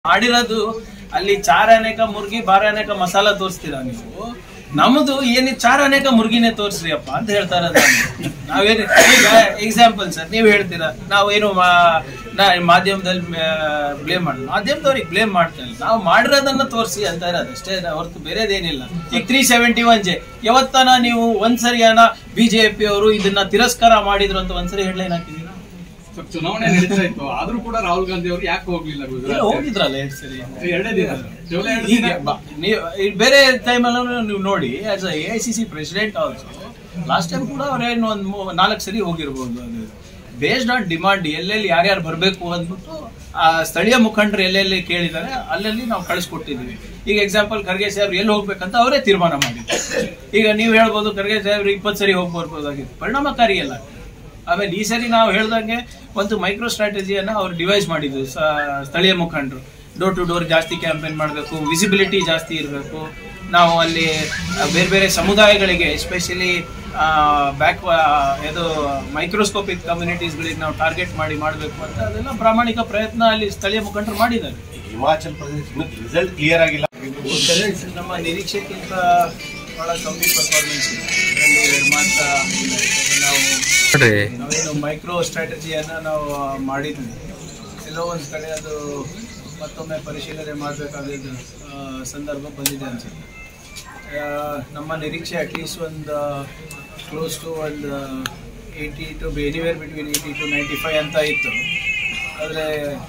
ಮಾಡಿರೋದು ಅಲ್ಲಿ ಚಾರ್ ಅನೇಕ ಮುರ್ಗಿ ಬಾರ ಅನೇಕ ಮಸಾಲ ತೋರಿಸ್ತೀರಾ ನೀವು ನಮ್ದು ಏನಿ ಚಾರ್ ಅನೇಕ ಮುರ್ಗಿನೇ ತೋರಿಸ್ರಿ ಅಪ್ಪ ಅಂತ ಹೇಳ್ತಾ ಇರೋದು ನಾನು. ನಾವೇನು ಈಗ ಎಕ್ಸಾಂಪಲ್ ಸರ್ ನೀವು ಹೇಳ್ತೀರಾ ನಾವೇನು ಮಾ- ನಾ ಮಾಧ್ಯಮದಲ್ಲಿ ಬ್ಲೇಮ್ ಮಾಡಿ ಮಾಧ್ಯಮದವ್ರಿಗೆ ಬ್ಲೇಮ್ ಮಾಡ್ತಾ ಇಲ್ಲ ನಾವು ಮಾಡಿರೋದನ್ನ ತೋರಿಸಿ ಅಂತ ಇರೋದು ಅಷ್ಟೇ ಹೊರತು ಬೇರೆದೇನಿಲ್ಲ ಈಗ ತ್ರೀ ಸೆವೆಂಟಿ ಒನ್ ಜೆ ಯಾವತ್ತನ ನೀವು ಒಂದ್ಸರಿ ಏನ ಬಿಜೆಪಿ ಅವರು ಇದನ್ನ ತಿರಸ್ಕಾರ ಮಾಡಿದ್ರು ಅಂತ ಒಂದ್ಸರಿ ಹೆಡ್ಲೈನ್ ಹಾಕಿದೀರಾ ಸ್ವಲ್ಪ ಚುನಾವಣೆ ನಡೀತಾ ಇತ್ತು ಆದ್ರೂ ಕೂಡ ರಾಹುಲ್ ಗಾಂಧಿ ಅವರು ಯಾಕೆ ಹೋಗ್ಲಿಲ್ಲ ಇಲ್ಲ, ಗುಜರಾತ್ ಹೋಗಿದ್ರಲ್ಲ ಎರಡ್ ಸರಿ ಎರಡೇ ದಿನ ಕೇವಲ ಎರಡು ಹೀಗೆ ದಿನ. ಬ- ನೀವು ಈ ಬೇರೆ ಟೈಮ್ ನೀವು ನೋಡಿ as A I C C president also last time ಕೂಡ ಅವ್ರೇನು ಒಂದು ನಾಲ್ಕು ಸರಿ ಹೋಗಿರ್ಬೋದು ಅದು ಬೇಸ್ಡ್ ಆನ್ ಡಿಮಾಂಡ್ ಎಲ್ಲೆಲ್ಲಿ ಯಾರ್ಯಾರು ಬರಬೇಕು ಅಂದ್ಬಿಟ್ಟು ಆ ಸ್ಥಳೀಯ ಮುಖಂಡರು ಎಲ್ಲೆಲ್ಲಿ ಕೇಳಿದ್ದಾರೆ ಅಲ್ಲಲ್ಲಿ ನಾವು ಕಳಿಸ್ಕೊಟ್ಟಿದ್ದೀವಿ ಈಗ ಎಕ್ಸಾಂಪಲ್ ಖರ್ಗೆ ಸಾಹೇಬ್ರು ಎಲ್ಲಿ ಹೋಗ್ಬೇಕಂತ ಅವರೇ ತೀರ್ಮಾನ ಮಾಡಿದ್ರು ಈಗ ನೀವು ಹೇಳ್ಬೋದು ಖರ್ಗೆ ಸಾಹೇಬ್ರು ಇಪ್ಪತ್ತು ಸರಿ ಹೋಗಿ ಬರ್ಬೋದಾಗಿತ್ತು ಪರಿಣಾಮಕಾರಿ ಅಲ್ಲ ಆಮೇಲೆ ಈ ಸರಿ ನಾವು ಹೇಳ್ದಂಗೆ ಒಂದು ಮೈಕ್ರೋ ಸ್ಟ್ರಾಟಜಿಯನ್ನ ಅವ್ರು ಡಿವೈಸ್ ಮಾಡಿದ್ರು ಸ- ಸ್ಥಳೀಯ ಮುಖಂಡರು ಡೋರ್ ಟು ಡೋರ್ ಜಾಸ್ತಿ ಕ್ಯಾಂಪೇನ್ ಮಾಡಬೇಕು ವಿಸಿಬಿಲಿಟಿ ಜಾಸ್ತಿ ಇರಬೇಕು ನಾವು ಅಲ್ಲಿ ಆ, ಬೇರೆ ಬೇರೆ ಸಮುದಾಯಗಳಿಗೆ ಎಸ್ಪೆಷಲಿ ಬ್ಯಾಕ್ ಇದು ಮೈಕ್ರೋಸ್ಕೋಪಿಕ್ ಕಮ್ಯುನಿಟೀಸ್ಗಳಿಗೆ ನಾವು ಟಾರ್ಗೆಟ್ ಮಾಡಿ ಮಾಡಬೇಕು ಅಂತ ಅದೆಲ್ಲ ಪ್ರಾಮಾಣಿಕ ಪ್ರಯತ್ನ ಅಲ್ಲಿ ಸ್ಥಳೀಯ ಮುಖಂಡರು ಮಾಡಿದ್ದಾರೆ ಹಿಮಾಚಲ್ ಪ್ರದೇಶ ಇನ್ನೂ ರಿಸಲ್ಟ್ ಕ್ಲಿಯರ್ ಆಗಿಲ್ಲ ನಮ್ಮ ನಿರೀಕ್ಷೆಗಿಂತ ಬಹಳ ಕಮ್ಮಿ ಪರ್ಫಾರ್ಮೆನ್ಸ್ ಇದೆ ಇದರಲ್ಲಿ ಎರಡು ಮಾತ್ರ ಇಲ್ಲ. ನಾವು ನಾವೇನು ಮೈಕ್ರೋ ಸ್ಟ್ರಾಟಜಿಯನ್ನ ನಾವು ಮಾಡಿದ್ವಿ ಎಲ್ಲೋ ಒಂದು ಕಡೆ ಅದು ಮತ್ತೊಮ್ಮೆ ಪರಿಶೀಲನೆ ಮಾಡಬೇಕಾದ ಸಂದರ್ಭ ಬಂದಿದೆ ಅನ್ಸುತ್ತೆ ಆ, ನಮ್ಮ ನಿರೀಕ್ಷೆ ಅಟ್ಲೀಸ್ಟ್ ಒಂದು ಕ್ಲೋಸ್ ಟು ಒಂದು eighty two anywhere between eighty two ninety five ಅಂತ ಇತ್ತು ಆದರೆ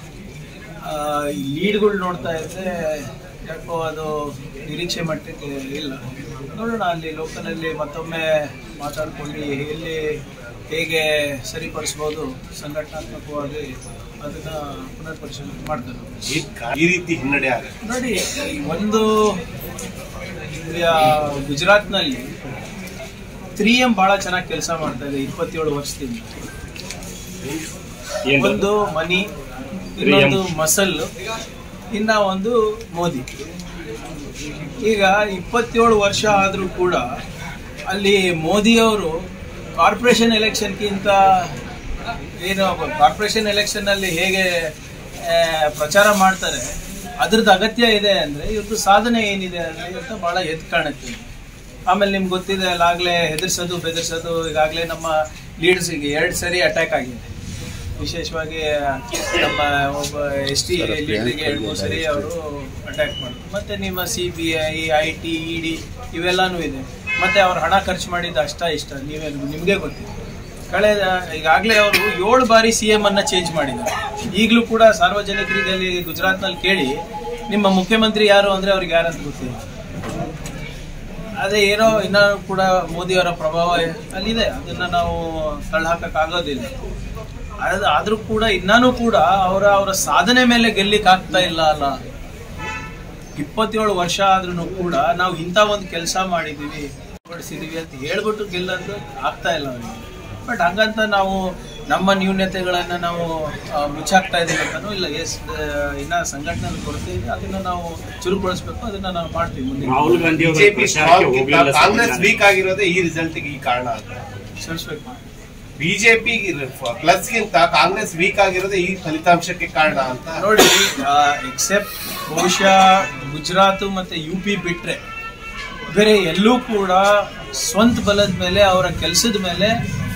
ಲೀಡ್ಗಳು ನೋಡ್ತಾ ಇದ್ದರೆ ಯಾಕೋ ಅದು ನಿರೀಕ್ಷೆ ಮಟ್ಟಕ್ಕೆ ಇಲ್ಲ ನೋಡೋಣ ಅಲ್ಲಿ ಲೋಕಲಲ್ಲಿ ಮತ್ತೊಮ್ಮೆ ಮಾತಾಡ್ಕೊಂಡು ಎಲ್ಲಿ ಹೇಗೆ ಸರಿಪಡಿಸ್ಬೋದು ಸಂಘಟನಾತ್ಮಕವಾಗಿ ಅದನ್ನ ಪುನರ್ ಪರಿಶೀಲನೆ ಮಾಡ್ತಾರೆ ಈ- ಈ ರೀತಿ ಹಿನ್ನಡೆ ಆಗುತ್ತೆ ನೋಡಿ ಈ ಒಂದು ಆ, ಗುಜರಾತ್ನಲ್ಲಿ ತ್ರೀ ಎಂ ಬಹಳ ಚೆನ್ನಾಗಿ ಕೆಲಸ ಮಾಡ್ತಾ ಇದೆ ಇಪ್ಪತ್ತೇಳು ವರ್ಷದಿಂದ ಒಂದು ಮನಿ ಇನ್ನೊಂದು ಮಸಲ್ ಇನ್ನ ಒಂದು ಮೋದಿ ಈಗ ಇಪ್ಪತ್ತೇಳು ವರ್ಷ ಆದ್ರೂ ಕೂಡ ಅಲ್ಲಿ ಮೋದಿಯವರು ಕಾರ್ಪೊರೇಷನ್ ಎಲೆಕ್ಷನ್ಗಿಂತ ಏನು ಕಾರ್ಪೊರೇಷನ್ ಎಲೆಕ್ಷನ್ ಅಲ್ಲಿ ಹೇಗೆ ಆ, ಪ್ರಚಾರ ಮಾಡ್ತಾರೆ ಅದ್ರದ್ದು ಅಗತ್ಯ ಇದೆ ಅಂದ್ರೆ ಇವ್ರದ್ದು ಸಾಧನೆ ಏನಿದೆ ಅಂದ್ರೆ ಇವತ್ತು ಬಹಳ ಎದ್ದು ಕಾಣುತ್ತೆ ಆಮೇಲೆ ನಿಮ್ಗೆ ಗೊತ್ತಿದೆ ಅಲ್ಲಾಗ್ಲೇ ಹೆದರ್ಸೋದು ಬೆದರ್ಸೋದು ಈಗಾಗಲೇ ನಮ್ಮ ಲೀಡರ್ಸಿಗೆ ಎರಡು ಸರಿ ಅಟ್ಯಾಕ್ ಆಗಿದೆ ವಿಶೇಷವಾಗಿ ನಮ್ಮ ಒಬ್ಬ ಎಸ್ ಟಿ ಲೀಡರಿಗೆ ಎರಡು ಮೂರು ಸರಿ ಅವರು ಅಟ್ಯಾಕ್ ಮಾಡಿದ್ರು ಮತ್ತೆ ನಿಮ್ಮ C B I I T E D ಇವೆಲ್ಲಾನು ಇದೆ ಮತ್ತೆ ಅವ್ರು ಹಣ ಖರ್ಚು ಮಾಡಿದ್ದು ಅಷ್ಟ ಇಷ್ಟ ನೀವೇ ನಿಮಗೆ ಗೊತ್ತಿದೆ ಕಳೆದ ಈಗಾಗಲೇ ಅವರು ಏಳು ಬಾರಿ ಸಿ ಎಂ ಅನ್ನ ಚೇಂಜ್ ಮಾಡಿದ್ದಾರೆ ಈಗಲೂ ಕೂಡ ಸಾರ್ವಜನಿಕರಿಗೆ ಅಲ್ಲಿ ಗುಜರಾತ್ನಲ್ಲಿ ಕೇಳಿ ನಿಮ್ಮ ಮುಖ್ಯಮಂತ್ರಿ ಯಾರು ಅಂದ್ರೆ ಅವ್ರಿಗೆ ಯಾರಂತ ಗೊತ್ತಿಲ್ಲ ಅದೇ ಏನೋ ಇನ್ನ ಕೂಡ ಮೋದಿಯವರ ಪ್ರಭಾವ ಅಲ್ಲಿದೆ ಅದನ್ನ ನಾವು ತಳ್ಳಹಾಕಕ್ ಆಗೋದಿಲ್ಲ ಅದು ಆದ್ರೂ ಕೂಡ ಇನ್ನಾನು ಕೂಡ ಅವರ ಅವರ ಸಾಧನೆ ಮೇಲೆ ಗೆಲ್ಲಿಕ್ ಆಗ್ತಾ ಇಲ್ಲ ಅಲ್ಲ ಇಪ್ಪತ್ತೇಳು ವರ್ಷ ಆದ್ರೂ ಕೂಡ ನಾವು ಇಂಥ ಒಂದು ಕೆಲಸ ಮಾಡಿದೀವಿ ಪಡಿಸಿದೀವಿ ಅಂತ ಹೇಳ್ಬಿಟ್ಟು ಗೆಲ್ಲೋದು ಆಗ್ತಾ ಇಲ್ಲ ಅವರಿಗೆ ಬಟ್ ಹಂಗಂತ ನಾವು ನಮ್ಮ ನ್ಯೂನ್ಯತೆಗಳನ್ನ ನಾವು ಆ, ಮುಚ್ಚಾಕ್ತಾ ಇದೀವಿ ಅಂತಾನೂ ಇಲ್ಲ ಎಸ್ ಇನ್ನ ಸಂಘಟನೆ ಕೊಡ್ತೀವಿ ಅದನ್ನ ನಾವು ಚುರುಕುಗೊಳಿಸ್ಬೇಕು ಅದನ್ನ ನಾವು ಮಾಡ್ತೀವಿ ಮುಂದೆ ರಾಹುಲ್ ಗಾಂಧಿ ಅವರ ಬಿಜೆಪಿ ಪ್ರಚಾರಕ್ಕೆ ಹೋಗ್ಲಿಲ್ಲ ಕಾಂಗ್ರೆಸ್ ಸರ್. ವೀಕ್ ಆಗಿರೋದೇ ಈ ರಿಸಲ್ಟ್ ಈ ಕಾರಣ ಅಂತ ಸರಿಸ್ಬೇಕು ಬಿಜೆಪಿ ಪ್ಲಸ್ ಗಿಂತ ಕಾಂಗ್ರೆಸ್ ವೀಕ್ ಆಗಿರೋದೇ ಈ ಫಲಿತಾಂಶಕ್ಕೆ ಕಾರಣ ಅಂತ ನೋಡಿ ಎಕ್ಸೆಪ್ಟ್ ಬಹುಶಃ ಗುಜರಾತ್ ಮತ್ತೆ ಯು ಪಿ ಬಿಟ್ರೆ ಬೇರೆ ಎಲ್ಲೂ ಕೂಡ ಸ್ವಂತ ಬಲದ ಮೇಲೆ ಅವರ ಕೆಲಸದ ಮೇಲೆ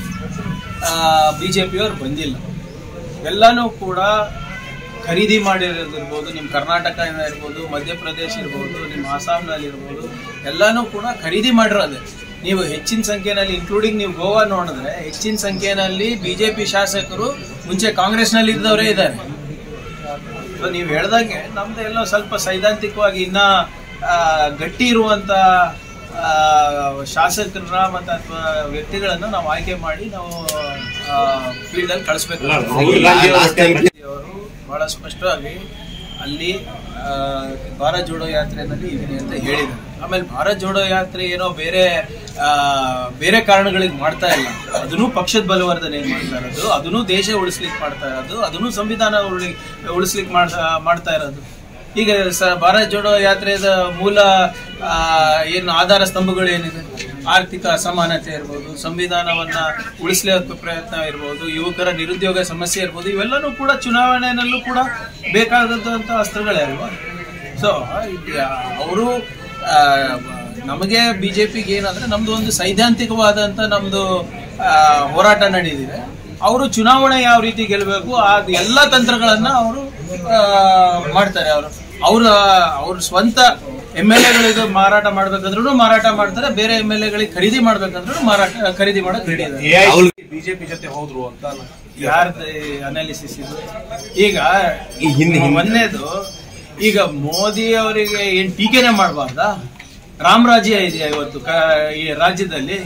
ಬಿಜೆಪಿಯವ್ರು ಬಂದಿಲ್ಲ ಎಲ್ಲಾನು ಕೂಡ ಖರೀದಿ ಮಾಡಿರೋದಿರ್ಬೋದು ನಿಮ್ಮ ಕರ್ನಾಟಕ ಇರ್ಬೋದು ಮಧ್ಯಪ್ರದೇಶ ಇರ್ಬೋದು ನಿಮ್ಮ ಆಸಾಂನಲ್ಲಿ ಇರ್ಬೋದು ಎಲ್ಲಾನು ಕೂಡ ಖರೀದಿ ಮಾಡಿರೋದೆ ನೀವು ಹೆಚ್ಚಿನ ಸಂಖ್ಯೆನಲ್ಲಿ ಇನ್ಕ್ಲೂಡಿಂಗ್ ನೀವು ಗೋವಾ ನೋಡಿದ್ರೆ ಹೆಚ್ಚಿನ ಸಂಖ್ಯೆನಲ್ಲಿ ಬಿಜೆಪಿ ಶಾಸಕರು ಮುಂಚೆ ಕಾಂಗ್ರೆಸ್ನಲ್ಲಿ ಇದ್ದವರೇ ಇದ್ದಾರೆ ಸೊ ನೀವು ಹೇಳ್ದಂಗೆ ನಮ್ದು ಎಲ್ಲೋ ಸ್ವಲ್ಪ ಸೈದ್ಧಾಂತಿಕವಾಗಿ ಇನ್ನ ಆ, ಗಟ್ಟಿ ಇರುವಂತ ಆ, ಶಾಸಕರನ್ನ ಮತ್ತೆ ಅಥವಾ ವ್ಯಕ್ತಿಗಳನ್ನ ನಾವು ಆಯ್ಕೆ ಮಾಡಿ ನಾವು ಫೀಲ್ಡ್ ಅಲ್ಲಿ ಕಳಿಸ್ಬೇಕು ಅಲ್ಲ, ರಾಹುಲ್ ಗಾಂಧಿ ಅವರ ಅವರು ಬಹಳ ಸ್ಪಷ್ಟವಾಗಿ ಅಲ್ಲಿ ಆ, ಭಾರತ್ ಜೋಡೋ ಯಾತ್ರೆಯಲ್ಲಿ ಇದೀನಿ ಅಂತ ಹೇಳಿದ್ದಾರೆ ಆಮೇಲೆ ಭಾರತ್ ಜೋಡೋ ಯಾತ್ರೆ ಏನೋ ಬೇರೆ ಆ, ಬೇರೆ ಕಾರಣಗಳಿಗೆ ಮಾಡ್ತಾ ಇಲ್ಲ ಅದನ್ನು ಪಕ್ಷದ ಬಲವರ್ಧನೆ ಮಾಡ್ತಾ ಇರೋದು ಅದನ್ನು ದೇಶ ಉಳಿಸ್ಲಿಕ್ಕೆ ಮಾಡ್ತಾ ಇರೋದು ಅದನ್ನು ಸಂವಿಧಾನ ಉಳಿ ಉಳಿಸ್ಲಿಕ್ಕೆ ಮಾಡ್ತಾ ಮಾಡ್ತಾ ಇರೋದು ಈಗ ಸ ಭಾರತ್ ಜೋಡೋ ಯಾತ್ರೆಯ ಮೂಲ ಆ, ಏನು ಆಧಾರ ಸ್ತಂಭಗಳು ಏನಿದೆ ಆರ್ಥಿಕ ಅಸಮಾನತೆ ಇರ್ಬೋದು ಸಂವಿಧಾನವನ್ನ ಉಳಿಸಲೇ ಪ್ರಯತ್ನ ಇರ್ಬೋದು ಯುವಕರ ನಿರುದ್ಯೋಗ ಸಮಸ್ಯೆ ಇರ್ಬೋದು ಇವೆಲ್ಲನೂ ಕೂಡ ಚುನಾವಣೆಯಲ್ಲೂ ಕೂಡ ಬೇಕಾದಂತ ಅಸ್ತ್ರಗಳೇ ಅಲ್ವಾ ಸೊ ಅವರು ನಮಗೆ ಬಿಜೆಪಿಗೆ ಏನಂದ್ರೆ ನಮ್ದು ಒಂದು ಸೈದ್ಧಾಂತಿಕವಾದಂತ ನಮ್ದು ಆ, ಹೋರಾಟ ನಡೆದಿದೆ ಅವರು ಚುನಾವಣೆ ಯಾವ ರೀತಿ ಗೆಲ್ಲಬೇಕು ಆ ಎಲ್ಲ ತಂತ್ರಗಳನ್ನ ಅವರು ಮಾಡ್ತಾರೆ ಅವರು ಅವ್ರ ಅವ್ರ ಸ್ವಂತ ಎಮ್ ಎಲ್ ಎಗಳಿಗೆ ಮಾರಾಟ ಮಾಡ್ಬೇಕಂದ್ರೂ ಮಾರಾಟ ಮಾಡ್ತಾರೆ ಬೇರೆ ಎಮ್ ಎಲ್ ಎಗಳಿಗೆ ಖರೀದಿ ಮಾಡ್ಬೇಕಂದ್ರೂ ಮಾರಾಟ ಖರೀದಿ ಮಾಡಕ್ ರೆಡಿ ಇದೆ ಬಿಜೆಪಿ ಜೊತೆ ಹೋದ್ರು ಅಂತ ಯಾರ್ದು ಅನಾಲಿಸಿಸ್ ಇದು ಈಗ ಈ ಹಿಂದೆ- ಹಿಂದೆ- ಮೊನ್ನೆದು ಈಗ ಮೋದಿ ಅವರಿಗೆ ಏನ್ ಟೀಕೆನೆ ಮಾಡಬಾರ್ದಾ ರಾಮರಾಜ್ಯ ಇದೆಯಾ ಇವತ್ತು ಕ- ಈ ರಾಜ್ಯದಲ್ಲಿ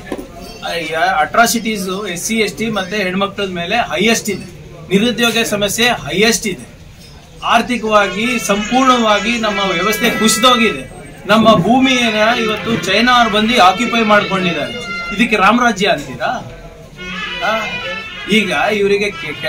atrocities S C S T ಮತ್ತೆ ಹೆಣ್ಮಕ್ಳ ಮೇಲೆ ಹೈಯೆಸ್ಟ್ ಇದೆ ನಿರುದ್ಯೋಗ ಸಮಸ್ಯೆ ಹೈಯೆಸ್ಟ್ ಇದೆ ಆರ್ಥಿಕವಾಗಿ ಸಂಪೂರ್ಣವಾಗಿ ನಮ್ಮ ವ್ಯವಸ್ಥೆ ಕುಸಿದೋಗಿದೆ ನಮ್ಮ ಭೂಮಿಯನ್ನ ಇವತ್ತು ಚೈನಾ ಅವ್ರು ಬಂದು ಆಕ್ಯುಪೈ ಮಾಡ್ಕೊಂಡಿದ್ದಾರೆ ಇದಕ್ಕೆ ರಾಮರಾಜ್ಯ ಅಂತೀರಾ ಆ, ಈಗ ಇವರಿಗೆ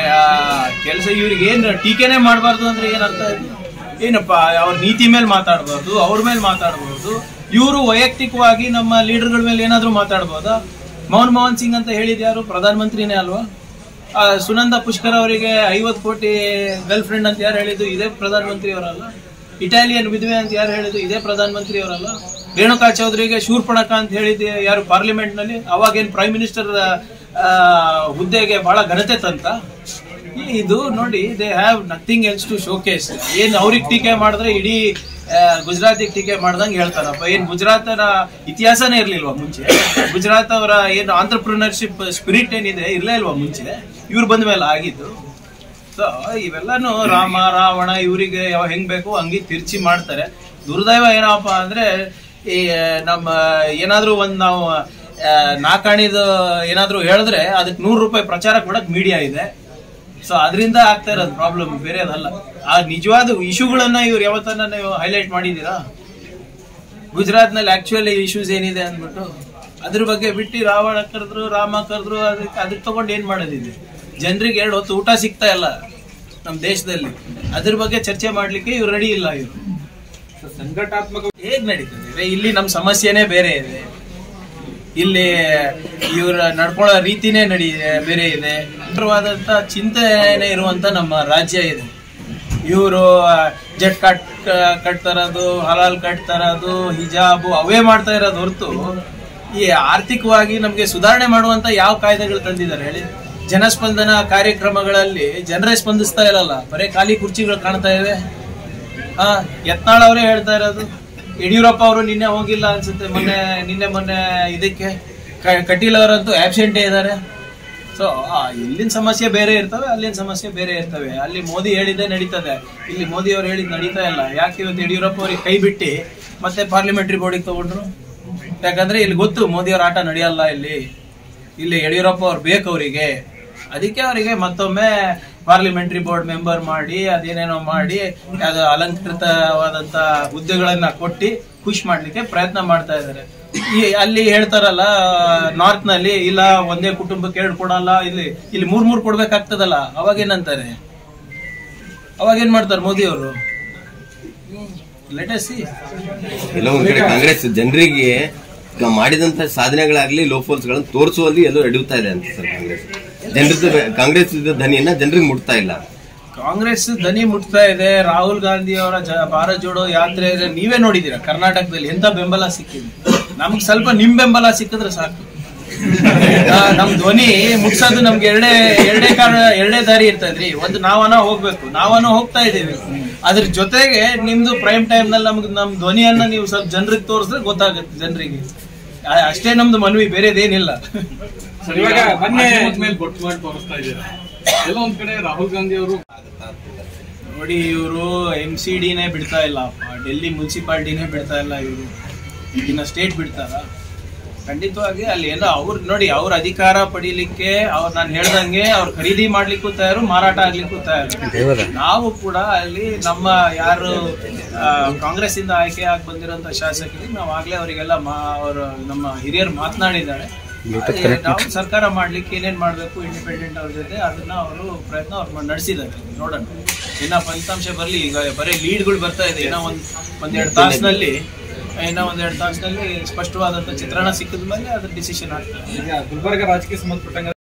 ಕೆಲಸ ಇವ್ರಿಗೆ ಏನ್ ಟೀಕೆನೆ ಮಾಡಬಾರ್ದು ಅಂದ್ರೆ ಏನರ್ಥ ಇದೆ ಏನಪ್ಪ ಅವ್ರ ನೀತಿ ಮೇಲೆ ಮಾತಾಡಬಾರ್ದು ಅವ್ರ ಮೇಲೆ ಮಾತಾಡಬಾರ್ದು ಇವರು ವೈಯಕ್ತಿಕವಾಗಿ ನಮ್ಮ ಲೀಡರ್ಗಳ ಮೇಲೆ ಏನಾದ್ರೂ ಮಾತಾಡ್ಬೋದಾ ಮನಮೋಹನ್ ಸಿಂಗ್ ಅಂತ ಹೇಳಿದ ಯಾರು ಪ್ರಧಾನಮಂತ್ರಿನೇ ಅಲ್ವಾ ಆ, ಸುನಂದ ಪುಷ್ಕರ್ ಅವರಿಗೆ ಐವತ್ತು ಕೋಟಿ ಗರ್ಲ್ ಫ್ರೆಂಡ್ ಅಂತ ಯಾರು ಹೇಳಿದ್ದು ಇದೇ ಪ್ರಧಾನಮಂತ್ರಿ ಅವರಲ್ಲ ಇಟಾಲಿಯನ್ ವಿಧವೆ ಅಂತ ಯಾರು ಹೇಳಿದ್ದು ಇದೇ ಪ್ರಧಾನಮಂತ್ರಿ ಅವರಲ್ಲ ರೇಣುಕಾ ಚೌಧರಿಗೆ ಶೂರ್ಪಣಕ ಅಂತ ಹೇಳಿದ್ದು ಯಾರು ಪಾರ್ಲಿಮೆಂಟ್ ನಲ್ಲಿ ಅವಾಗೇನ್ ಪ್ರೈಮ್ ಮಿನಿಸ್ಟರ್ ಹುದ್ದೆಗೆ ಬಹಳ ಘನತೆ ತಂತ ಇದು ನೋಡಿ they have nothing else to showcase ಏನ್ ಅವ್ರಿಗೆ ಟೀಕೆ ಮಾಡಿದ್ರೆ ಇಡೀ ಗುಜರಾತಿಗೆ ಟೀಕೆ ಮಾಡ್ದಂಗೆ ಹೇಳ್ತಾರಪ್ಪ ಏನ್ ಗುಜರಾತನ ಇತಿಹಾಸನೇ ಇರ್ಲಿಲ್ವಾ ಮುಂಚೆ ಗುಜರಾತ್ ಅವರ ಏನು ಆಂಟ್ರಪ್ರಿನರ್ಶಿಪ್ ಸ್ಪಿರಿಟ್ ಏನಿದೆ ಇರ್ಲೇ ಇಲ್ವಾ ಮುಂಚೆ ಇವ್ರು ಬಂದ ಮೇಲೆ ಆಗಿದ್ದು ಸೊ ಇವೆಲ್ಲಾನು ರಾಮ ರಾವಣ ಇವರಿಗೆ ಯಾವ ಹೆಂಗ್ ಬೇಕು ಹಂಗೆ ತಿರ್ಚಿ ಮಾಡ್ತಾರೆ ದುರ್ದೈವ ಏನಪ್ಪ ಅಂದ್ರೆ ಈ ನಮ್ಮ ಏನಾದ್ರೂ ಒಂದ್ ನಾವು ಆ, ನಾಕಾಣಿದ ಏನಾದ್ರೂ ಹೇಳಿದ್ರೆ ಅದಕ್ಕೆ ನೂರು ರೂಪಾಯಿ ಪ್ರಚಾರ ಕೊಡಕ್ ಮೀಡಿಯಾ ಇದೆ ಸೊ ಅದರಿಂದ ಆಗ್ತಾ ಇರೋದು ಪ್ರಾಬ್ಲಮ್ ಬೇರೆದಲ್ಲ ಆ ನಿಜವಾದ ಇಶ್ಯೂಗಳನ್ನ ಇವ್ರು ಯಾವತ್ತನ್ನ ನೀವು ಹೈಲೈಟ್ ಮಾಡಿದೀರಾ ಗುಜರಾತ್ ನಲ್ಲಿ ಆಕ್ಚುಲಿ ಇಶ್ಯೂಸ್ ಏನಿದೆ ಅಂದ್ಬಿಟ್ಟು ಅದ್ರ ಬಗ್ಗೆ ಬಿಟ್ಟು ರಾವಣ ಕರೆದ್ರು ರಾಮ ಕರೆದ್ರು ಅದಕ್ಕೆ ಅದಕ್ಕೆ ತಗೊಂಡು ಏನ್ ಮಾಡೋದಿದೆ ಜನರಿಗೆ ಎರಡು ಹೊತ್ತು ಊಟ ಸಿಗ್ತಾ ಇಲ್ಲ ನಮ್ಮ ದೇಶದಲ್ಲಿ ಅದ್ರ ಬಗ್ಗೆ ಚರ್ಚೆ ಮಾಡ್ಲಿಕ್ಕೆ ಇವ್ರು ರೆಡಿ ಇಲ್ಲ ಇವರು ಸಂಘಟಾತ್ಮಕ ಹೇಗ್ ನಡೀತದೆ ಇಲ್ಲಿ ನಮ್ಮ ಸಮಸ್ಯೆನೇ ಬೇರೆ ಇದೆ ಇಲ್ಲಿ ಇವ್ರ ನಡ್ಕೊಳ್ಳೋ ರೀತಿನೇ ನಡಿ ಬೇರೆ ಇದೆ ವಾದಂತ ಚಿಂತನೆ ಇರುವಂತ ನಮ್ಮ ರಾಜ್ಯ ಇದೆ ಇವರು ಜಟ್ ಕಟ್ ಕಟ್ ತರೋದು ಹಲಾಲ್ ಕಟ್ ತರೋದು ಹಿಜಾಬು ಅವೇ ಮಾಡ್ತಾ ಇರೋದು ಹೊರತು ಈ ಆರ್ಥಿಕವಾಗಿ ನಮ್ಗೆ ಸುಧಾರಣೆ ಮಾಡುವಂತ ಯಾವ ಕಾಯ್ದೆಗಳು ತಂದಿದ್ದಾರೆ ಹೇಳಿ ಜನಸ್ಪಂದನ ಕಾರ್ಯಕ್ರಮಗಳಲ್ಲಿ ಜನರೇ ಸ್ಪಂದಿಸ್ತಾ ಇರಲ್ಲ ಬರೀ ಖಾಲಿ ಕುರ್ಚಿಗಳು ಕಾಣ್ತಾ ಇವೆ ಹಾ ಯತ್ನಾಳ್ ಅವರೇ ಹೇಳ್ತಾ ಇರೋದು ಯಡಿಯೂರಪ್ಪ ಅವರು ನಿನ್ನೆ ಹೋಗಿಲ್ಲ ಅನ್ಸುತ್ತೆ ಮೊನ್ನೆ ನಿನ್ನೆ ಮೊನ್ನೆ ಇದಕ್ಕೆ ಕ- ಕಟೀಲ್ ಅವರಂತೂ ಆಬ್ಸೆಂಟೇ ಇದ್ದಾರೆ ಸೊ ಇಲ್ಲಿನ ಸಮಸ್ಯೆ ಬೇರೆ ಇರ್ತವೆ ಅಲ್ಲಿನ ಸಮಸ್ಯೆ ಬೇರೆ ಇರ್ತವೆ ಅಲ್ಲಿ ಮೋದಿ ಹೇಳಿದ್ದೆ ನಡೀತದೆ ಇಲ್ಲಿ ಮೋದಿ ಅವ್ರು ಹೇಳಿದ್ ನಡೀತಾ ಇಲ್ಲ ಯಾಕೆ ಇವತ್ತು ಯಡಿಯೂರಪ್ಪ ಅವ್ರಿಗೆ ಕೈ ಬಿಟ್ಟು ಮತ್ತೆ ಪಾರ್ಲಿಮೆಂಟ್ರಿ ಬೋರ್ಡಿಗೆ ತಗೊಂಡ್ರು ಯಾಕಂದ್ರೆ ಇಲ್ಲಿ ಗೊತ್ತು ಮೋದಿ ಅವ್ರ ಆಟ ನಡೆಯಲ್ಲ ಇಲ್ಲಿ ಇಲ್ಲಿ ಯಡಿಯೂರಪ್ಪ ಅವ್ರು ಬೇಕು ಅವರಿಗೆ ಅದಕ್ಕೆ ಅವರಿಗೆ ಮತ್ತೊಮ್ಮೆ ಪಾರ್ಲಿಮೆಂಟ್ರಿ ಬೋರ್ಡ್ ಮೆಂಬರ್ ಮಾಡಿ ಅದೇನೇನೋ ಮಾಡಿ ಅದು ಅಲಂಕೃತವಾದಂತ ಹುದ್ದೆಗಳನ್ನ ಕೊಟ್ಟು ಖುಷ್ ಮಾಡ್ಲಿಕ್ಕೆ ಪ್ರಯತ್ನ ಮಾಡ್ತಾ ಇದ್ದಾರೆ ಈ ಅಲ್ಲಿ ಹೇಳ್ತಾರಲ್ಲ ನಾರ್ತ್ ನಲ್ಲಿ ಇಲ್ಲ ಒಂದೇ ಕುಟುಂಬಕ್ಕೆ ಎರಡು ಕೊಡಲ್ಲ ಇಲ್ಲಿ ಇಲ್ಲಿ ಮೂರ್ ಮೂರ್ ಕೊಡ್ಬೇಕಾಗ್ತದಲ್ಲ ಅವಾಗ ಏನಂತಾರೆ ಅವಾಗ ಏನ್ ಮಾಡ್ತಾರೆ ಮೋದಿ ಅವರು ಲೆಟಸ್ ಸಿ ಎಲ್ಲ ಒಂದ್ ಕಡೆ ಕಾಂಗ್ರೆಸ್ ಜನರಿಗೆ ಮಾಡಿದಂತ ಸಾಧನೆಗಳಾಗ್ಲಿ ಲೋಫೋಲ್ಸ್ ಗಳನ್ನ ತೋರಿಸುವಲ್ಲಿ ಎಲ್ಲೋ ಎಡುತ್ತಾ ಇದೆ ಅಂತ ಸರ್ ಕಾಂಗ್ರೆಸ್ ಜನರದ ಕಾಂಗ್ರೆಸ್ ಧನಿಯನ್ನ ಜನರಿಗೆ ಮುಟ್ತಾ ಇಲ್ಲ ಕಾಂಗ್ರೆಸ್ ದನಿ ಮುಟ್ತಾ ಇದೆ ರಾಹುಲ್ ಗಾಂಧಿ ಅವರ ಜ- ಭಾರತ್ ಜೋಡೋ ಯಾತ್ರೆ ಇದೆ. ನೀವೇ ನೋಡಿದೀರಾ ಕರ್ನಾಟಕದಲ್ಲಿ ಎಂತ ಬೆಂಬಲ ಸಿಕ್ಕಿದೆ ನಮ್ಗೆ ಸ್ವಲ್ಪ ನಿಮ್ ಬೆಂಬಲ ಸಿಕ್ಕಿದ್ರೆ ಸಾಕು ಆ, ನಮ್ ಧ್ವನಿ ಮುಟ್ಸೋದು ನಮ್ಗೆ ಎರಡೇ ಎರಡೇ ಕಾರಣ ಎರಡೇ ದಾರಿ ಇರ್ತದ್ರಿ ಒಂದು ನಾವನ ಹೋಗ್ಬೇಕು ನಾವನ ಹೋಗ್ತಾ ಇದೀವಿ ಅದ್ರ ಜೊತೆಗೆ ನಿಮ್ದು ಪ್ರೈಮ್ ಟೈಮ್ ನಲ್ಲಿ ನಮ್ಗೆ ನಮ್ ಧ್ವನಿಯನ್ನ ನೀವು ಸ್ವಲ್ಪ ಜನರಿಗೆ ತೋರಿಸಿದ್ರೆ ಗೊತ್ತಾಗುತ್ತೆ ಜನರಿಗೆ ಅಷ್ಟೇ ನಮ್ದು ಮನವಿ ಬೇರೆದೇನಿಲ್ಲ ಸರ್ ಇವಾಗ ಮೊನ್ನೆ ಮೇಲೆ ಬೊಟ್ಟು ಮಾಡಿ ತೋರಿಸ್ತಾ ಇದ್ದೀರಾ ಎಲ್ಲ ಒಂದ್ ಕಡೆ ರಾಹುಲ್ ಗಾಂಧಿ ಅವರು ನೋಡಿ ಇವರು ಎಂ ಸಿ ಡಿನೇ ಬಿಡ್ತಾ ಇಲ್ಲಪ್ಪ ಡೆಲ್ಲಿ ಮುನ್ಸಿಪಾಲ್ಟಿನೇ ಬಿಡ್ತಾ ಇಲ್ಲ ಇವರು ಇನ್ನ ಸ್ಟೇಟ್ ಬಿಡ್ತಾರ ಖಂಡಿತವಾಗಿ ಅಲ್ಲಿ ಏನೋ ಅವ್ರು ನೋಡಿ ಅವ್ರ ಅಧಿಕಾರ ಪಡೀಲಿಕ್ಕೆ ಅವ್ರು ನಾನು ಹೇಳ್ದಂಗೆ ಅವ್ರು ಖರೀದಿ ಮಾಡ್ಲಿಕ್ಕೂ ತಯಾರು ಮಾರಾಟ ಆಗ್ಲಿಕ್ಕೂ ತಯಾರು ನಾವು ಕೂಡ ಅಲ್ಲಿ ನಮ್ಮ ಯಾರು ಆ, ಕಾಂಗ್ರೆಸ್ ಇಂದ ಆಯ್ಕೆ ಆಗಿ ಬಂದಿರೋಂಥ ಶಾಸಕರಿಗೆ ನಾವು ಆಗ್ಲೇ ಅವರಿಗೆಲ್ಲ ಅವರು ನಮ್ಮ ಹಿರಿಯರು ಮಾತನಾಡಿದ್ದಾರೆ ಅದೇ ನಾವು ಸರ್ಕಾರ ಮಾಡ್ಲಿಕ್ಕೆ ಏನೇನ್ ಮಾಡ್ಬೇಕು ಇಂಡಿಪೆಂಡೆಂಟ್ ಅವ್ರ ಜೊತೆ ಅದನ್ನ ಅವರು ಪ್ರಯತ್ನ ಅವ್ರು ನಡೆಸಿದ್ದಾರೆ ನೋಡೋಣ ಇನ್ನ ಫಲಿತಾಂಶ ಬರ್ಲಿ ಈಗ ಬರೀ ಲೀಡ್ಗಳು ಬರ್ತಾ ಇದೆ ಏನೋ ಒಂದ್ ಒಂದೆರಡು ತಾಸಿನಲ್ಲಿ ಇನ್ನೂ ಒಂದೆರಡು ತಾಸಿನಲ್ಲಿ ಸ್ಪಷ್ಟವಾದಂಥ ಚಿತ್ರಣ ಸಿಕ್ಕಿದ ಮೇಲೆ ಅದ್ರ ಡಿಸಿಷನ್ ಆಗ್ತದೆ ಈಗ ಗುಲ್ಬರ್ಗ ರಾಜಕೀಯ ಸಂಬಂಧಪಟ್ಟಂಗ